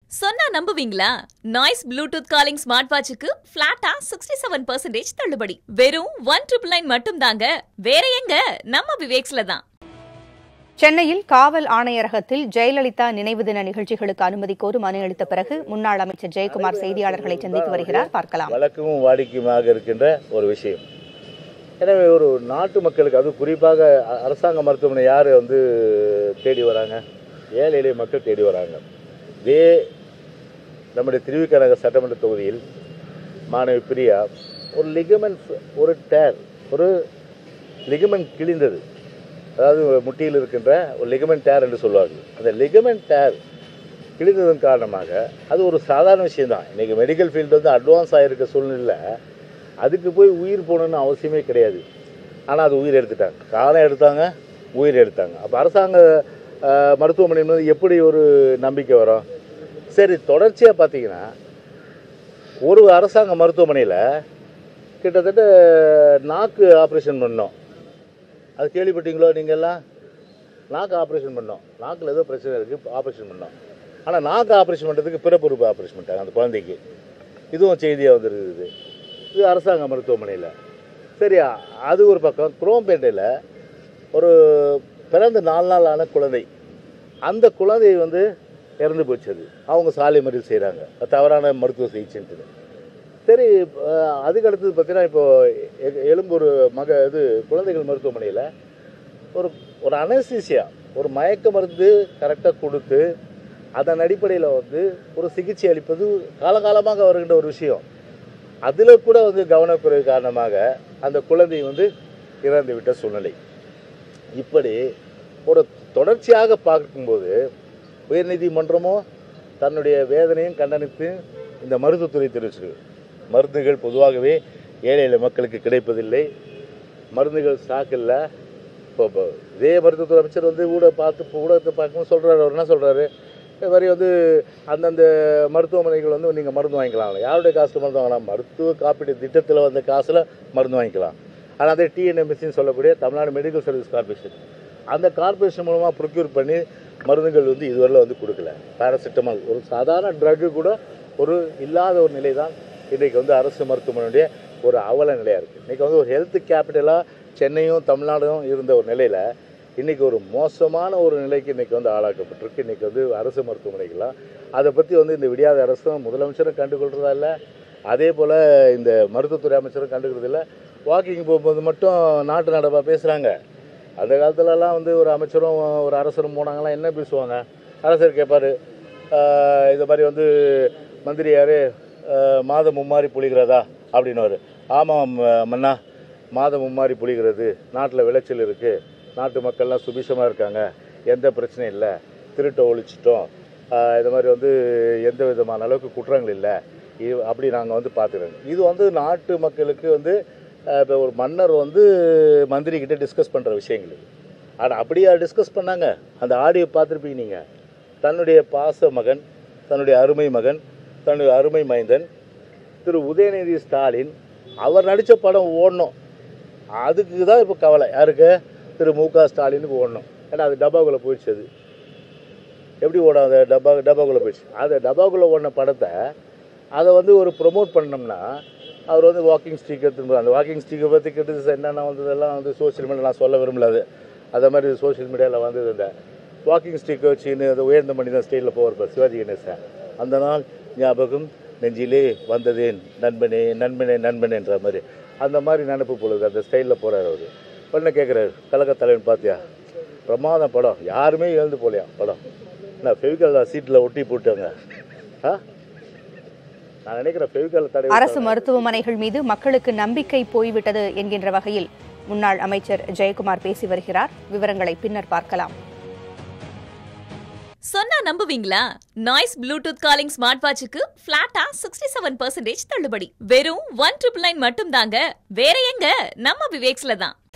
சொன்னா நம்புவீங்களா noise bluetooth calling smart வாட்சுக்கு பிளாட்டா சிக்ஸ்டி செவன் பர்சன்டேஜ் தள்ளுபடி வெறும் ஒன் ட்ரிபிள் நைன் மட்டும் தாங்க வேற எங்க நம்ம விவேக்ஸ்ல தான் சென்னையில் காவல் ஆணையரகத்தில் ஜெயலலிதா நினைவு தின நிகழ்ச்சிகளுக்கு அனுமதி கோரி மனு அளித்த பிறகு முன்னாள் அமைச்சர் ஜெயக்குமார் செய்தியாளர்களை சந்தித்து வருகிறார் பார்க்கலாம் வழக்கமும் வாடிக்கையுமாக இருக்கின்ற ஒரு விஷயம் எனவே ஒரு நாட்டு மக்களுக்கு அது குறிப்பாக அ- அரசாங்க மருத்துவமனை யார் வந்து தேடி வராங்க ஏழை எளிய மக்கள் தேடி வராங்க இதே நம்முடைய திருவிக நகர் சட்டமன்ற தொகுதியில் மாணவி பிரியா ஒரு லிகமெண்ட் ஒரு டேர் ஒரு லிகமெண்ட் கிழிந்தது அதாவது முட்டியில் இருக்கின்ற ஒரு லிகமெண்ட் டேர் என்று சொல்வார்கள் அந்த லிகமெண்ட் டேர் கிழிந்ததன் காரணமாக அது ஒரு சாதாரண விஷயம்தான் இன்றைக்கி மெடிக்கல் ஃபீல்டு வந்து அட்வான்ஸ் ஆகிருக்க சூழ்நிலை அதுக்கு போய் உயிர் போகணுன்னு அவசியமே கிடையாது ஆனால் அது உயிர் எடுத்துட்டாங்க காலம் எடுத்தாங்க உயிர் எடுத்தாங்க அப்போ அரசாங்க அஹ், மருத்துவமனை மீது எப்படி ஒரு நம்பிக்கை வரும் சரி தொடர்ச்சியாக பார்த்தீங்கன்னா ஒரு அரசாங்க மருத்துவமனையில் கிட்டத்தட்ட நாக்கு ஆப்ரேஷன் பண்ணோம் அது கேள்விப்பட்டீங்களோ நீங்கள்லாம் நாக்கு ஆப்ரேஷன் பண்ணோம் நாக்கில் ஏதோ பிரச்சனை இருக்குது ஆப்ரேஷன் பண்ணோம் ஆனால் நாக்கு ஆப்ரேஷன் பண்ணுறதுக்கு பிறப்புறுப்பு ஆப்ரேஷன் பண்ணிட்டாங்க அந்த குழந்தைக்கு இதுவும் செய்தியாக வந்துருக்குது இது அரசாங்க மருத்துவமனையில் சரியா அது ஒரு பக்கம் குரோம்பேட்டையில் ஒரு பிறந்த நாலு நாள் ஆன குழந்தை அந்த குழந்தை வந்து இறந்து போச்சு அது அவங்க சாலை மறியல் செய்கிறாங்க தவறான மருத்துவ சிகிச்சைன்ட்டு சரி அஹ், அதுக்கு அடுத்தது பார்த்தீங்கன்னா இப்போ எ- எழும்பூர் மக இது குழந்தைகள் மருத்துவமனையில் ஒரு ஒரு அனஸ்தீசியா ஒரு மயக்க மருந்து கரெக்டாக கொடுத்து அதன் அடிப்படையில் வந்து ஒரு சிகிச்சை அளிப்பது காலகாலமாக வருகின்ற ஒரு விஷயம் அதில் கூட வந்து கவனக்குறைவு காரணமாக அந்த குழந்தை வந்து இறந்து விட்ட சூழ்நிலை இப்படி ஒரு தொடர்ச்சியாக பார்க்கும்போது உயர்நீதிமன்றமோ தன்னுடைய வேதனையும் கண்டனித்து இந்த மருத்துவத்துறை தெரிவிச்சிருக்கு மருந்துகள் பொதுவாகவே ஏழை எளிய மக்களுக்கு கிடைப்பதில்லை மருந்துகள் ஸ்டாக் இல்லை இப்போ இப்போ இதே மருத்துவத்துறை அமைச்சர் வந்து ஊட பார்த்து இப்போ ஊடகத்தை பார்க்கும்போது சொல்கிறாரு அவர் என்ன சொல்கிறாரு இது மாதிரி வந்து அந்தந்த மருத்துவமனைகள் வந்து நீங்கள் மருந்து வாங்கிக்கலாம் யாருடைய காசில் மருந்து வாங்கலாம் மருத்துவ காப்பீட்டு திட்டத்தில் வந்த காசில் மருந்து வாங்கிக்கலாம் ஆனால் அதே டிஎன்எம்எஸ்சின்னு சொல்லக்கூடிய தமிழ்நாடு மெடிக்கல் சர்வீஸ் கார்பரேஷன் அந்த கார்பரேஷன் மூலமாக ப்ரொக்யூர் பண்ணி மருந்துகள் வந்து இதுவரையில் வந்து கொடுக்கல பேராசிட்டமால் ஒரு சாதாரண ட்ரக்கு கூட ஒரு இல்லாத ஒரு நிலை தான் இன்றைக்கு வந்து அரசு மருத்துவமனையுடைய ஒரு அவல நிலையாக இருக்குது இன்றைக்கி வந்து ஒரு ஹெல்த் கேபிட்டலாக சென்னையும் தமிழ்நாடும் இருந்த ஒரு நிலையில் இன்றைக்கி ஒரு மோசமான ஒரு நிலைக்கு இன்றைக்கி வந்து ஆளாக்கப்பட்டிருக்கு இன்றைக்கி வந்து அரசு மருத்துவமனைகள்லாம் அதை பற்றி வந்து இந்த விடியாத அரசும் முதலமைச்சரும் கண்டுகொள்கிறதா இல்லை அதே போல் இந்த மருத்துவத்துறை அமைச்சரும் கண்டுக்கிறது இல்லை வாக்கிங் போகும்போது மட்டும் நாட்டு நடப்பாக பேசுகிறாங்க அந்த காலத்துலலாம் வந்து ஒரு அமைச்சரும் ஒரு அரசரும் போனாங்கலாம் என்ன பேசுவாங்க அரசர் கேட்பார் இந்த மாதிரி வந்து மந்திரி யார் மாதம் மும்மாரி புளிகிறதா அப்படின்னுவார் ஆமாம் ம- மன்னா மாதம் மும்மாரி புளிகிறது நாட்டில் விளைச்சல் இருக்குது நாட்டு மக்கள்லாம் சுபிஷமாக இருக்காங்க எந்த பிரச்சனையும் இல்லை திருட்டை ஒழிச்சிட்டோம் ஆஹ் இந்த மாதிரி வந்து எந்த விதமான அளவுக்கு குற்றங்கள் இல்லை இது அப்படி நாங்கள் வந்து பார்த்துக்கிறோம் இது வந்து நாட்டு மக்களுக்கு வந்து இப்போ ஒரு மன்னர் வந்து மந்திரி கிட்ட டிஸ்கஸ் பண்ணுற விஷயங்கள் இது ஆனால் அப்படியா டிஸ்கஸ் பண்ணாங்க அந்த ஆடியோ பார்த்துருப்பீங்க நீங்கள் தன்னுடைய பாச மகன் தன்னுடைய அருமை மகன் தன்னுடைய அருமை மைந்தன் திரு உதயநிதி ஸ்டாலின் அவர் நடித்த படம் ஓடணும் அதுக்கு தான் இப்போ கவலை யாருக்கு திரு மு க ஸ்டாலினுக்கு ஓடணும் ஏன்னா அது டப்பாக்குள்ளே போயிடுச்சு அது எப்படி ஓடும் அந்த டப்பா டப்பாக்குள்ளே போயிடுச்சு அந்த டப்பாக்குள்ளே ஓடின படத்தை அதை வந்து ஒரு ப்ரொமோட் பண்ணோம்னா அவர் வந்து வாக்கிங் ஸ்டிக் எடுத்துன்னு அந்த வாக்கிங் ஸ்டிக்கை பற்றி கிட்டத்தட்ட என்னென்ன வந்ததெல்லாம் வந்து சோஷியல் மீடியா நான் சொல்ல விரும்பல அது அதை மாதிரி சோஷியல் மீடியாவில் வந்தது இந்த வாக்கிங் ஸ்டிக் வச்சுன்னு அந்த உயர்ந்த மனிதன் ஸ்டைலில் போவார் சிவாஜி கணேசன் அந்த நாள் ஞாபகம் நெஞ்சிலே வந்ததேன் நண்பனே நண்பனே நண்பனேன்ற மாதிரி அந்த மாதிரி நினப்பு பொழுது அந்த ஸ்டைலில் போகிறார் அவர் பொண்ணை கேட்குறாரு கலக்கத்தலைவன் பார்த்தியா பிரமாத படம் யாருமே எழுந்து போலையா படம் என்ன ஃபெவிகால் சீட்டில் ஒட்டி போட்டாங்க ஆ நான் நினைக்கிறேன் ஃபெவிகால் தடை அரசு மருத்துவமனைகள் மீது மக்களுக்கு நம்பிக்கை போய்விட்டது என்கின்ற வகையில் முன்னாள் அமைச்சர் ஜெயக்குமார் பேசி வருகிறார் விவரங்களை பின்னர் பார்க்கலாம் சொன்னா நம்புவீங்களா நாய்ஸ் ப்ளூடூத் காலிங் ஸ்மார்ட் வாட்சுக்கு பிளாட்டா சிக்ஸ்டி செவன் பர்சன்டேஜ் தள்ளுபடி வெறும் ஒன் ட்ரிபிள் நைன் மட்டும் தாங்க வேற எங்க நம்ம விவேக்ஸ்ல தான்